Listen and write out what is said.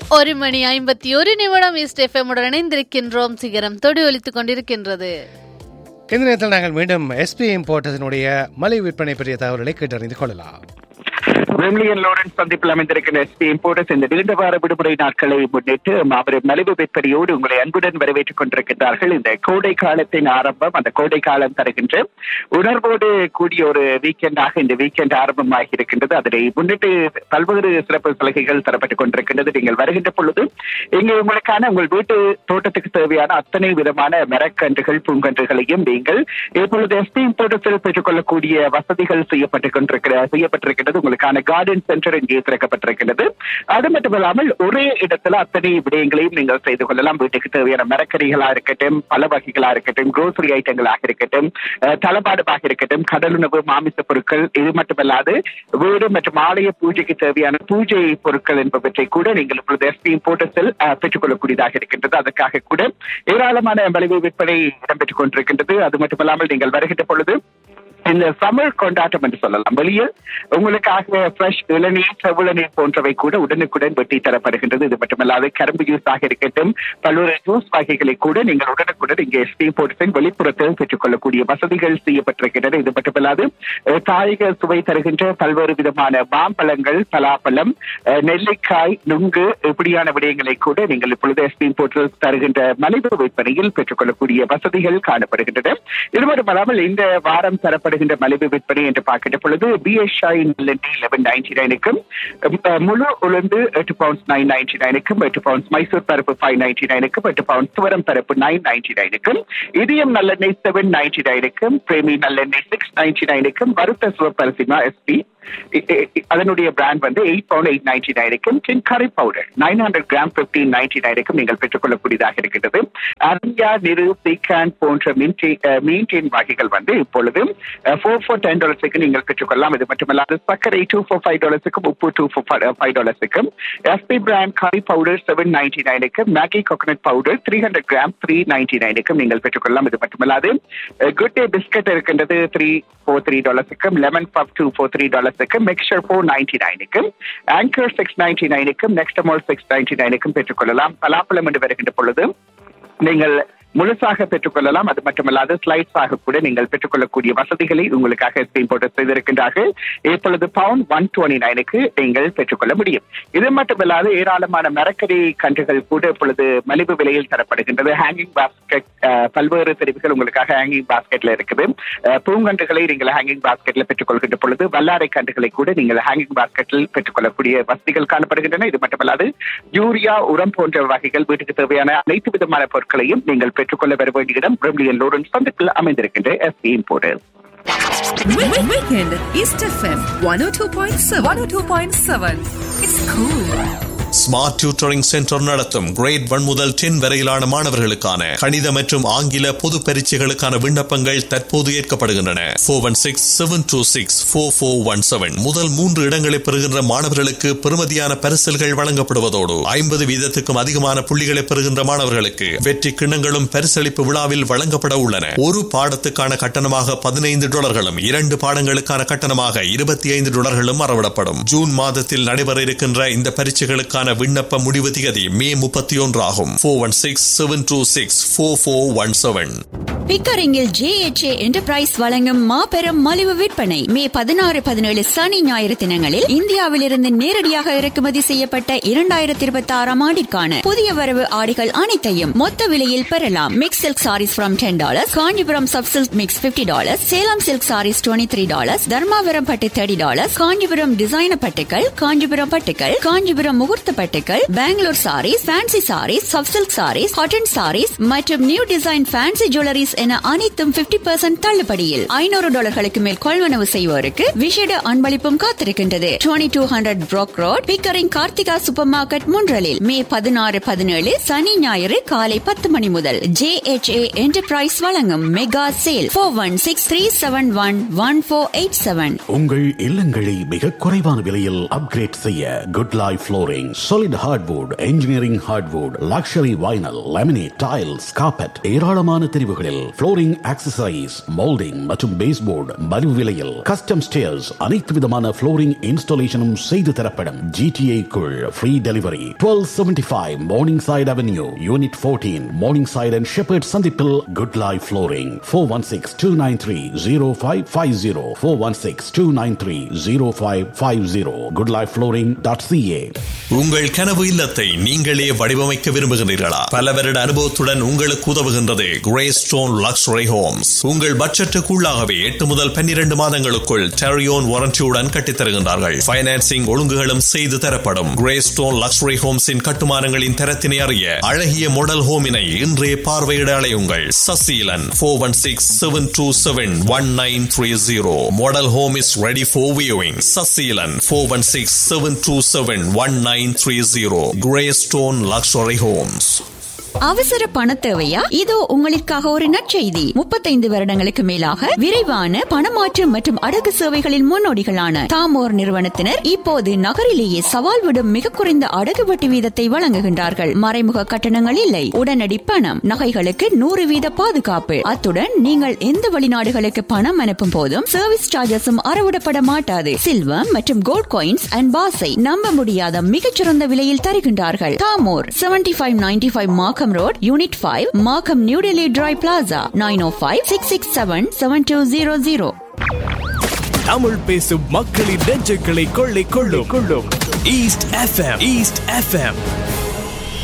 ஒரு மணி ஐம்பத்தி ஒரு நிமிடம் ஈஸ்ட் எஃப்எம் உடன் இணைந்திருக்கின்றோம் சிகரம் தொடி ஒலித்துக் கொண்டிருக்கின்றது இந்த நேரத்தில் நாங்கள் மீண்டும் எஸ்பி இம்போர்ட்டர்ஸினுடைய மலை விற்பனை பற்றிய தகவல்களை கேட்டறிந்து கொள்ளலாம் விம்லியன் லோரன்ஸ் சந்திப்பில் அமைந்திருக்கிற எஸ்பி இம்போர்ட்டர்ஸ் இந்த நீண்ட வார விடுமுறை நாட்களை முன்னிட்டு மாபெரும் மலிவு விற்பனையோடு உங்களை அன்புடன் வரவேற்றுக் கொண்டிருக்கின்றார்கள் இந்த கோடை காலத்தின் ஆரம்பம் அந்த கோடை காலம் தருகின்ற உணர்வோடு கூடிய ஒரு வீக்கெண்டாக இந்த வீக்கெண்ட் ஆரம்பமாகி இருக்கின்றது அதனை முன்னிட்டு பல்வேறு சிறப்பு சலுகைகள் தரப்பட்டுக் கொண்டிருக்கின்றது நீங்கள் வருகின்ற பொழுது இங்கே உங்களுக்கான உங்கள் வீட்டு தோட்டத்துக்கு தேவையான அத்தனை விதமான மரக்கன்றுகள் பூங்கன்றுகளையும் நீங்கள் இப்பொழுது எஸ்பி இம்போர்ட்டர்ஸில் பெற்றுக்கொள்ளக்கூடிய வசதிகள் செய்யப்பட்டுக் கொண்டிருக்கிற செய்யப்பட்டிருக்கிறது உங்களுக்கான கார்டன் சென்டர் இங்கே திறக்கப்பட்டிருக்கிறது அது மட்டுமல்லாமல் ஒரே இடத்துல அத்தனை விடயங்களையும் நீங்கள் செய்து கொள்ளலாம் வீட்டுக்கு தேவையான மரக்கறிகளா இருக்கட்டும் பல வகைகளா இருக்கட்டும் குரோசரி ஐட்டங்களாக இருக்கட்டும் அஹ், தளபாடமாக இருக்கட்டும் கடலுணவு மாமிச பொருட்கள் இது மட்டுமல்லாது வீடு மற்றும் ஆலய பூஜைக்கு தேவையான பூஜை பொருட்கள் என்பவற்றை கூட நீங்கள் இப்பொழுது எஸ்பி இம்போர்ட்டஸில் பெற்றுக்கொள்ளக்கூடியதாக இருக்கின்றது அதற்காக கூட ஏராளமான மலிவு விற்பனை இடம்பெற்றுக் கொண்டிருக்கின்றது அது மட்டுமல்லாமல் நீங்கள் வருகின்ற பொழுது இந்த சமர் கொண்டாட்டம் என்று சொல்லலாம் வெளியில் உங்களுக்காக ஃப்ரெஷ் இளநீர் செவ்வளநீர் போன்றவை கூட உடனுக்குடன் வெட்டி தரப்படுகின்றது இது மட்டுமல்லாது கரும்பு ஜூஸ் ஆக இருக்கட்டும் பல்வேறு ஜூஸ் வகைகளை கூட நீங்கள் உடனுக்குடன் இங்கே எஸ்பி போர்ட்ஸின் வெளிப்புறத்தில் பெற்றுக்கொள்ளக்கூடிய வசதிகள் செய்யப்பட்டிருக்கின்றன இது மட்டுமல்லாது அஹ், காய்க சுவை தருகின்ற பல்வேறு விதமான மாம்பழங்கள் பலாப்பழம் அஹ், நெல்லிக்காய் நுங்கு இப்படியான விடயங்களை கூட நீங்கள் இப்பொழுது எஸ்பி போர்ட்டல் தருகின்ற மலிவு விற்பனையில் பெற்றுக்கொள்ளக்கூடிய வசதிகள் காணப்படுகின்றன இது மட்டுமல்லாமல் இந்த வாரம் தரப்படுகின்ற மலிவு விற்பனை என்று பார்க்கின்ற பொழுது பிஎஸ்ஐ நெல்லெண்ணெய் லெவன் நைன்டி நைனுக்கும் முழு உளுந்து எட்டு பவுண்ட்ஸ் நைன் நைன்டி நைனுக்கும் எட்டு பவுண்ட்ஸ் மைசூர் பருப்பு ஃபைவ் நைன்டி நைனுக்கும் எட்டு பவுண்ட்ஸ் துவரம் பருப்பு நைன் நைன்டி நைனுக்கும் இதயம் நல்லெண்ணெய் செவன் நைன்டி நைனுக்கும் பிரேமி நல்லெண்ணெய் சிக்ஸ் நைன்டி நைனுக்கும் வறுத்த சிவப்பரிசிமா எஸ்பி அதனுடைய பிராண்ட் வந்து எயிட் பவுண்ட் எயிட் நைன்டி நைனுக்கும் king curry powder nine hundred gram fifteen ninety நைனுக்கும் நீங்கள் பெற்றுக்கொள்ளக்கூடியதாக இருக்கின்றது அரண்யா நிறு சீக்கான் போன்ற மீன்டி மீன்டின் வகைகள் வந்து இப்பொழுது ஃபோர் ஃபோர் டென் டாலர்ஸுக்கு நீங்கள் பெற்றுக்கொள்ளலாம் இது மட்டுமல்லாது சர்க்கரை டூ ஃபோர் ஃபைவ் டாலர்ஸுக்கும் உப்பு டூ ஃபோர் ஃபைவ் டாலர்ஸுக்கும் S P brand curry powder seven ninety நைனுக்கு Maggi coconut powder three hundred gram three ninety நைனுக்கும் நீங்கள் பெற்றுக்கொள்ளலாம் இது மட்டுமல்லாது குட் டே பிஸ்கட் இருக்கின்றது த்ரீ ஃபோர் த்ரீ டாலர்ஸுக்கும் lemon puff two four three டாலர்ஸுக்கும் மிக்சர் ஃபோர் நைன்டி நைனுக்கும் ஆங்கர் சிக்ஸ் நைன்டி நைனுக்கும் நெக்ஸ்ட் அமௌல் சிக்ஸ் நைன்டி நைனுக்கும் பெற்றுக்கொள்ளலாம் பலாப்பழம் என்று வருகின்ற பொழுது நீங்கள் முழுசாக பெற்றுக்கொள்ளலாம் அது மட்டுமல்லாது ஸ்லைட்ஸ் ஆக கூட நீங்கள் பெற்றுக்கொள்ளக்கூடிய வசதிகளை உங்களுக்காக போட்டு செய்திருக்கின்றார்கள் இப்பொழுது பவுண்ட் ஒன் டுவெண்ட்டி நைனுக்கு நீங்கள் பெற்றுக்கொள்ள முடியும் இது மட்டுமல்லாது ஏராளமான மரக்கறி கன்றுகள் கூட இப்பொழுது மலிவு விலையில் தரப்படுகின்றது ஹேங்கிங் பாஸ்கெட் பல்வேறு தெரிவுகள் உங்களுக்காக ஹேங்கிங் பாஸ்கெட்ல இருக்குது அஹ், பூங்கன்றுகளை நீங்கள் ஹேங்கிங் பாஸ்கெட்ல பெற்றுக்கொள்கின்ற பொழுது வல்லாரை கன்றுகளை கூட நீங்கள் ஹேங்கிங் பாஸ்கெட்டில் பெற்றுக்கொள்ளக்கூடிய வசதிகள் காணப்படுகின்றன இது மட்டுமல்லாது யூரியா உரம் போன்ற வகைகள் வீட்டுக்கு தேவையான அனைத்து விதமான பொருட்களையும் நீங்கள் பெற்றுக்கொள்ள வர வேண்டிய இடம் பிரம்லியன் லோரன்ஸ் சந்திப்பில் அமைந்திருக்கின்ற S P importer Weekend East FM 102.7 102.7 It's cool. Smart tutoring centre நடத்தும் கிரேட் ஒன் முதல் டென் வரையிலான மாணவர்களுக்கான கணித மற்றும் ஆங்கில பொது பரீட்சைகளுக்கான விண்ணப்பங்கள் தற்போது ஏற்கப்படுகின்றன four one six seven two six four four one seven முதல் மூன்று இடங்களை பெறுகின்ற மாணவர்களுக்கு பெறுமதியான பரிசல்கள் வழங்கப்படுவதோடு ஐம்பது வீதத்துக்கும் அதிகமான புள்ளிகளை பெறுகின்ற மாணவர்களுக்கு வெற்றி கிண்ணங்களும் பரிசளிப்பு விழாவில் வழங்கப்பட உள்ளன ஒரு பாடத்துக்கான கட்டணமாக பதினைந்து டாலர்களும் இரண்டு பாடங்களுக்கான கட்டணமாக இருபத்தி ஐந்து டாலர்களும் அறவிடப்படும் ஜூன் மாதத்தில் நடைபெற இருக்கின்ற இந்த பரீட்சைகளுக்கான விண்ணப்ப முடிவு திகதி மே முப்பத்தி ஒன்று ஆகும் four one six seven two six four four one seven பிக்கரிங்கில் ஜேஎச்ஏ என்டர்பிரைஸ் வழங்கும் மாபெரும் மலிவு விற்பனை மே பதினாறு பதினேழு சனி ஞாயிறு தினங்களில் இந்தியாவிலிருந்து நேரடியாக இறக்குமதி செய்யப்பட்ட இரண்டாயிரத்தி இருபத்தி ஆறாம் ஆண்டிற்கான புதிய வரவு ஆடைகள் அனைத்தையும் மொத்த விலையில் பெறலாம் mix silk saris from ten dollars Kanchipuram sub silk mix fifty dollars Salem silk saris twenty three dollars Dharmapuram பட்டு தேர்ட்டி டாலர்ஸ் காஞ்சிபுரம் டிசைனர் பட்டுக்கள் காஞ்சிபுரம் பட்டுக்கள் காஞ்சிபுரம் முகூர்த்த பட்டுக்கள் Bangalore saris fancy saris sub silk saris cotton saris மற்றும் நியூ டிசைன் ஃபேன்சி ஜுவல்லரிஸ் என அனைத்தும் 50% percent தள்ளுபடியில் ஐநூறு டாலர்களுக்கு மேல் கொள்வனவு செய்வோருக்கு விசேட அன்பளிப்பும் காத்திருக்கின்றது twenty two hundred Brock road Pickering Karthika supermarket முன்றலில் மே பதினாறு பதினேழு சனி ஞாயிறு காலை பத்து மணி முதல் ஜே எச் ஏ என்டர்பிரைஸ் வழங்கும் mega sale four one six three seven one one four eight seven உங்கள் இல்லங்களை மிக குறைவான விலையில் அப்கிரேட் செய்ய good life flooring solid hardwood engineering hardwood luxury vinyl laminate tiles carpet ஏராளமான தெரிவுகளில் ஃப்ளோரிங் ஆக்சசரிஸ் மோல்டிங் மற்றும் பேஸ்போர்டு மலிவு விலையில் கஸ்டம் ஸ்டேர்ஸ் அனைத்து விதமான ஃப்ளோரிங் இன்ஸ்டாலேஷனும் செய்து தரப்படும் ஜிடிஏ குள் free delivery twelve seventy five Morningside avenue unit fourteen Morningside and Sheppard சந்திப்பில் good life flooring four one six two nine three zero five five zero four one six two nine three zero five five zero good life flooring dot C A உங்கள் கனவு இல்லத்தை நீங்களே வடிவமைக்க விரும்புகிறீர்களா பல வருட அனுபவத்துடன் உங்களுக்கு உதவுகின்றது கிரே ஸ்டோன் லக்ஸுரி ஹோம்ஸ் உங்கள் பட்ஜெட்டுக்குள்ளாகவே எட்டு முதல் பன்னிரண்டு மாதங்களுக்குள் டெரியோன் வாரண்டியுடன் கட்டித்தருகின்றார்கள் பைனான்சிங் ஒழுங்குகளும் செய்து தரப்படும் கிரே ஸ்டோன் லக்ஸுரி ஹோம்ஸின் கட்டுமானங்களின் தரத்தினை அறிய அழகிய மாடல் ஹோமினை இன்றே பார்வையிட அலையுங்கள் Saseelan four one six seven two seven one nine three zero model home is ready for viewing Saseelan four one six seven two seven one nine three zero grey stone luxury homes அவசர பண தேவையா இதோ உங்களுக்காக ஒரு நற்செய்தி முப்பத்தைந்து வருடங்களுக்கு மேலாக விரைவான பணமாற்று மற்றும் அடகு சேவைகளின் முன்னோடிகளான தாமோர் நிறுவனத்தினர் இப்போது நகரிலேயே சவால் விடும் மிக குறைந்த அடகு வட்டி வீதத்தை வழங்குகின்றார்கள் மறைமுக கட்டணங்கள் இல்லை உடனடி பணம் நகைகளுக்கு நூறு வீத பாதுகாப்பு அத்துடன் நீங்கள் எந்த வெளிநாடுகளுக்கு பணம் அனுப்பும் போதும் சர்வீஸ் சார்ஜஸும் அறவிடப்பட மாட்டாது சில்வர் மற்றும் கோல்ட் காயின்ஸ் அண்ட் பாஸை நம்ப முடியாத மிகச்சிறந்த விலையில் தருகின்றார்கள் தாமோர் seventy five ninety five Markham road unit five Markham new Delhi tri plaza nine O five six six seven seven two zero zero Tamil பேசும் மக்களின் நெஞ்சுகளை கொள்ளை கொள்ளும் கொள்ளும் ஈஸ்ட் எஃப்எம் ஈஸ்ட் எஃப்எம்